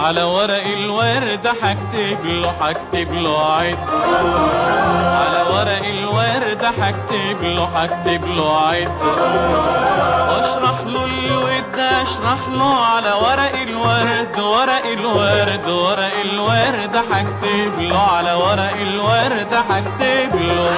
على ورق الورد هكتب له هكتب له عد على ورق الورد هكتب له هكتب له عد واشرح له الود اشرح له على ورق الورد ورق الورد ورق الورد هكتب له على ورق الورد هكتب له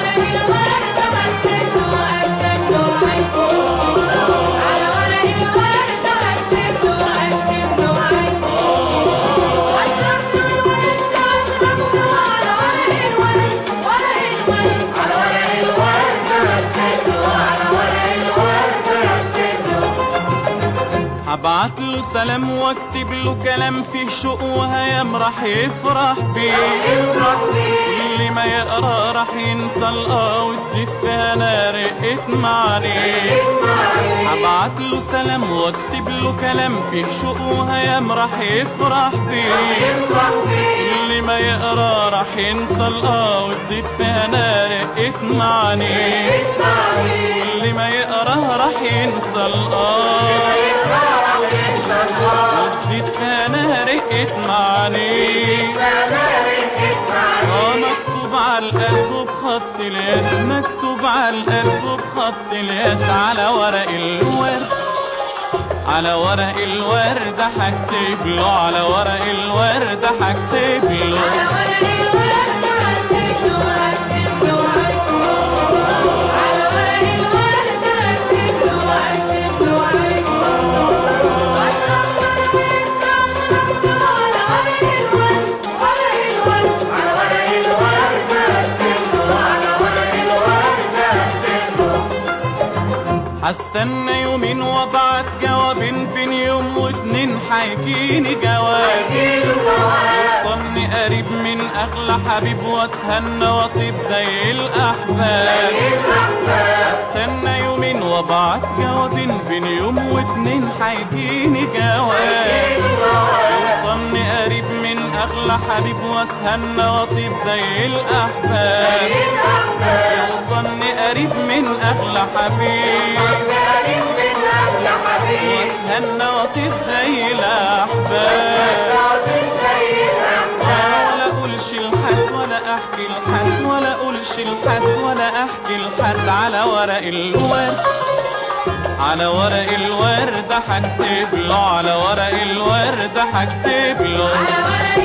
هبعت له سلام واكتب له كلام فيه شوق وهيام راح يفرح بيه كل ما يقرا راح ينسى الاه وتزيد فيها نار رقة معانيه هبعت له سلام واكتب له كلام فيه شوق وهيام راح يفرح بيه كل ما يقرا راح ينسى الاه وتزيد فيها نار رقة معانيه كل ما يقرا راح ينسى الاه وتزيد فيها رقة معانيه اه مكتوب على القلب بخط اليد مكتوب على القلب بخط اليد على ورق الورد على ورق الورد هكتب له على ورق الورد هكتب له هستنى يومين وابعت جوابين بين يوم واتنين هيجيني جواب يوصلني قريب من اغلى حبيب واتهنى واطيب زي الاحباب هستنى يومين وابعت جوابين بين يوم واتنين هيجيني جواب يوصلني قريب من اغلى حبيب واتهنى واطيب زي الاحباب يوصلني قريب من اغلى حبيب واتهنى واطيب زي الاحباب ولا اقولش لحد ولا احكي لحد ولا اقولش لحد ولا احكي لحد على ورق الورد على ورق الورد هكتب له على ورق الورد هكتب له